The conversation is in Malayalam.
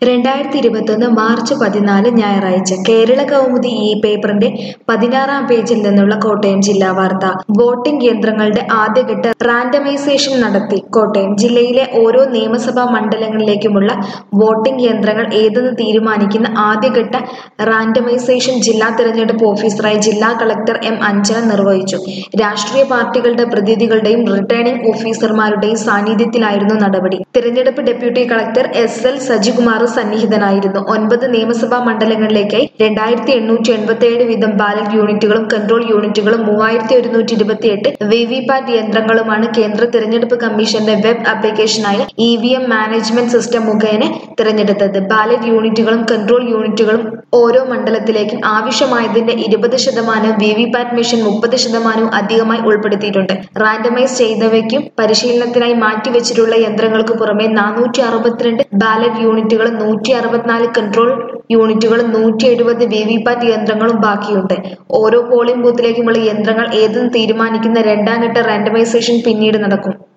രണ്ടായിരത്തി ഇരുപത്തൊന്ന് മാർച്ച് പതിനാല് ഞായറാഴ്ച കേരള കൗമുദി ഈ പേപ്പറിന്റെ പതിനാറാം പേജിൽ നിന്നുള്ള കോട്ടയം ജില്ലാ വാർത്ത വോട്ടിംഗ് യന്ത്രങ്ങളുടെ ആദ്യഘട്ട റാൻഡമൈസേഷൻ നടത്തി കോട്ടയം ജില്ലയിലെ ഓരോ നിയമസഭാ മണ്ഡലങ്ങളിലേക്കുമുള്ള വോട്ടിംഗ് യന്ത്രങ്ങൾ ഏതെന്ന് തീരുമാനിക്കുന്ന ആദ്യഘട്ട റാൻഡമൈസേഷൻ ജില്ലാ തിരഞ്ഞെടുപ്പ് ഓഫീസറായി ജില്ലാ കളക്ടർ എം അഞ്ജന നിർവഹിച്ചു രാഷ്ട്രീയ പാർട്ടികളുടെ പ്രതിനിധികളുടെയും റിട്ടേണിംഗ് ഓഫീസർമാരുടെയും സാന്നിധ്യത്തിലായിരുന്നു നടപടി തിരഞ്ഞെടുപ്പ് deputy collector S L Sajikumar സന്നിഹിതനായിരുന്നു ഒൻപത് നിയമസഭാ മണ്ഡലങ്ങളിലേക്കായി രണ്ടായിരത്തി എണ്ണൂറ്റി എൺപത്തി ഏഴ് വീതം ബാലറ്റ് യൂണിറ്റുകളും കൺട്രോൾ യൂണിറ്റുകളും മൂവായിരത്തി ഒരുന്നൂറ്റി ഇരുപത്തിയെട്ട് വി വി പാറ്റ് യന്ത്രങ്ങളുമാണ് കേന്ദ്ര തിരഞ്ഞെടുപ്പ് കമ്മീഷന്റെ വെബ് ആപ്ലിക്കേഷനായ E V M management system മുഖേന തിരഞ്ഞെടുത്തത് ബാലറ്റ് യൂണിറ്റുകളും കൺട്രോൾ യൂണിറ്റുകളും ഓരോ മണ്ഡലത്തിലേക്കും ആവശ്യമായതിന്റെ ഇരുപത് ശതമാനം വി വി പാറ്റ് മെഷീൻ മുപ്പത് ശതമാനവും അധികമായി ഉൾപ്പെടുത്തിയിട്ടുണ്ട് റാൻഡമൈസ് ചെയ്തവയ്ക്കും പരിശീലനത്തിനായി മാറ്റിവെച്ചിട്ടുള്ള യന്ത്രങ്ങൾക്ക് പുറമെ നാനൂറ്റി അറുപത്തിരണ്ട് ബാലറ്റ് യൂണിറ്റുകളും നൂറ്റി അറുപത്തിനാല് കൺട്രോൾ യൂണിറ്റുകളും നൂറ്റി എഴുപത് വി വി പാറ്റ് യന്ത്രങ്ങളും ബാക്കിയുണ്ട് ഓരോ പോളിംഗ് ബൂത്തിലേക്കുമുള്ള യന്ത്രങ്ങൾ ഏതെന്ന് തീരുമാനിക്കുന്ന രണ്ടാം ഘട്ട റാൻഡമൈസേഷൻ പിന്നീട് നടക്കും